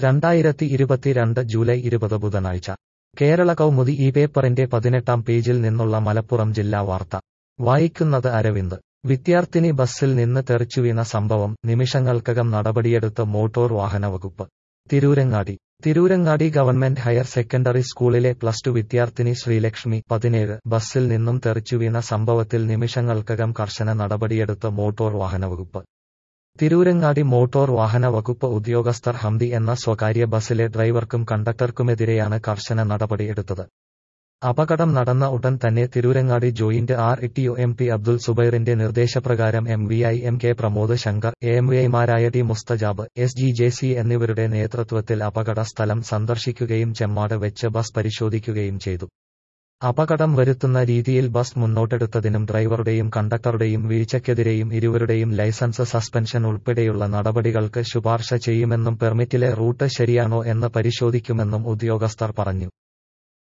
രണ്ടായിരത്തി ഇരുപത്തിരണ്ട് ജൂലൈ ഇരുപത് ബുധനാഴ്ച കേരള കൗമുദി ഈ പേപ്പറിന്റെ പതിനെട്ടാം പേജിൽ നിന്നുള്ള മലപ്പുറം ജില്ലാ വാർത്ത വായിക്കുന്നത് അരവിന്ദ് വിദ്യാർത്ഥിനി ബസ്സിൽ നിന്ന് തെറിച്ചുവീണ സംഭവം നിമിഷങ്ങൾക്കകം നടപടിയെടുത്ത മോട്ടോർ വാഹന വകുപ്പ് Tirurangadi Tirurangadi government higher secondary സ്കൂളിലെ പ്ലസ് ടു വിദ്യാർത്ഥിനി ശ്രീലക്ഷ്മി പതിനേഴ് ബസ്സിൽ നിന്നും തെറിച്ചുവീണ സംഭവത്തിൽ നിമിഷങ്ങൾക്കകം കർശന നടപടിയെടുത്ത മോട്ടോർ വാഹന വകുപ്പ് തിരൂരങ്ങാടി മോട്ടോർ വാഹന വകുപ്പ് ഉദ്യോഗസ്ഥർ ഹംദി എന്ന സ്വകാര്യ ബസ്സിലെ ഡ്രൈവർക്കും കണ്ടക്ടർക്കുമെതിരെയാണ് കർശന നടപടിയെടുത്തത് അപകടം നടന്ന ഉടൻ തന്നെ Tirurangadi joint R TO M P Abdul സുബൈറിന്റെ നിർദ്ദേശപ്രകാരം M V I M K Pramod Shankar M V ഐമാരായ T Mustajab S G J C എന്നിവരുടെ നേതൃത്വത്തിൽ അപകട സ്ഥലം സന്ദർശിക്കുകയും ചെമ്മാട് വെച്ച് ബസ് പരിശോധിക്കുകയും ചെയ്തു അപകടം വരുത്തുന്ന രീതിയിൽ ബസ് മുന്നോട്ടെടുത്തതിനും ഡ്രൈവറുടെയും കണ്ടക്ടറുടെയും വീഴ്ചയ്ക്കെതിരെയും ഇരുവരുടെയും ലൈസൻസ് സസ്പെൻഷൻ ഉൾപ്പെടെയുള്ള നടപടികൾക്ക് ശുപാർശ ചെയ്യുമെന്നും പെർമിറ്റിലെ റൂട്ട് ശരിയാണോ എന്ന് പരിശോധിക്കുമെന്നും ഉദ്യോഗസ്ഥർ പറഞ്ഞു